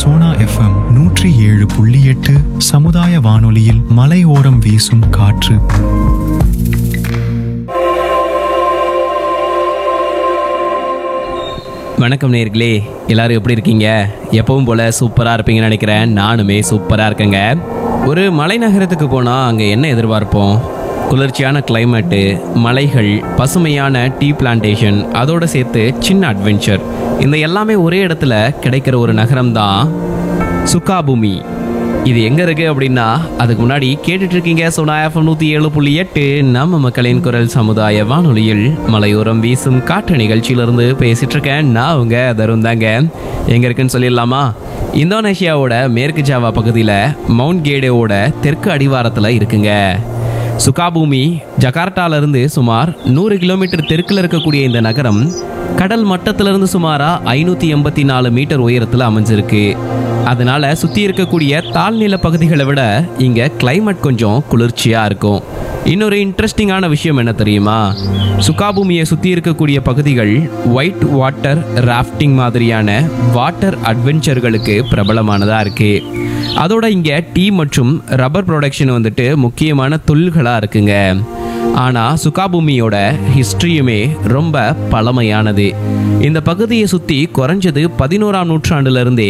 Sona FM நூற்றி ஏழு புள்ளி எட்டு சமுதாய வானொலியில் மலையோரம் வீசும் காற்று வணக்கம் நேர்களே எல்லாரும் எப்படி இருக்கீங்க எப்பவும் போல சூப்பராக இருப்பீங்கன்னு நினைக்கிறேன் நானுமே சூப்பராக இருக்கேங்க ஒரு மலைநகரத்துக்கு போனால் அங்கே என்ன எதிர்பார்ப்போம் குளிர்ச்சியான கிளைமேட்டு மலைகள் பசுமையான டீ பிளான்டேஷன் அதோட சேர்த்து சின்ன அட்வென்ச்சர் இந்த எல்லாமே ஒரே இடத்துல கிடைக்கிற ஒரு நகரம் தான் சுக்காபூமி இது எங்க இருக்கு அப்படின்னா அதுக்கு முன்னாடி கேட்டுட்டு இருக்கீங்க சோனா எஃப்எம் நூத்தி ஏழு புள்ளி எட்டு நம்ம மக்களின் குரல் சமுதாய வானொலியில் மலையோரம் வீசும் காற்று நிகழ்ச்சியிலிருந்து பேசிட்டு இருக்கேன் நான் உங்க தருண் தாங்க எங்க இருக்குன்னு சொல்லிடலாமா இந்தோனேஷியாவோட மேற்கு ஜாவா பகுதியில் மவுண்ட் கேடேவோட தெற்கு அடிவாரத்தில் இருக்குங்க சுகாபூமி ஜகார்ட்டால இருந்து சுமார் நூறு கிலோமீட்டர் தெற்குல இருக்கக்கூடிய இந்த நகரம் கடல் மட்டத்திலிருந்து சுமாரா ஐநூத்தி எண்பத்தி நாலு மீட்டர் உயரத்துல அமைஞ்சிருக்கு அதனால சுத்தி இருக்கக்கூடிய தாழ்நில பகுதிகளை விட இங்க கிளைமேட் கொஞ்சம் குளிர்ச்சியா இருக்கும் இன்னொரு இன்ட்ரெஸ்டிங்கான விஷயம் என்ன தெரியுமா சுகாபூமியை சுத்தி இருக்கக்கூடிய பகுதிகள் ஒயிட் வாட்டர் ராஃப்டிங் மாதிரியான வாட்டர் அட்வென்ச்சர்களுக்கு பிரபலமானதா இருக்கு அதோட இங்க டீ மற்றும் ரப்பர் ப்ரொடக்ஷன் வந்துட்டு முக்கியமான தொழில்களா இருக்குங்க ஆனா சுகாபூமியோட ஹிஸ்டரியுமே ரொம்ப பழமையானது இந்த பகுதியை சுத்தி குறைஞ்சது பதினோராம் நூற்றாண்டுல இருந்தே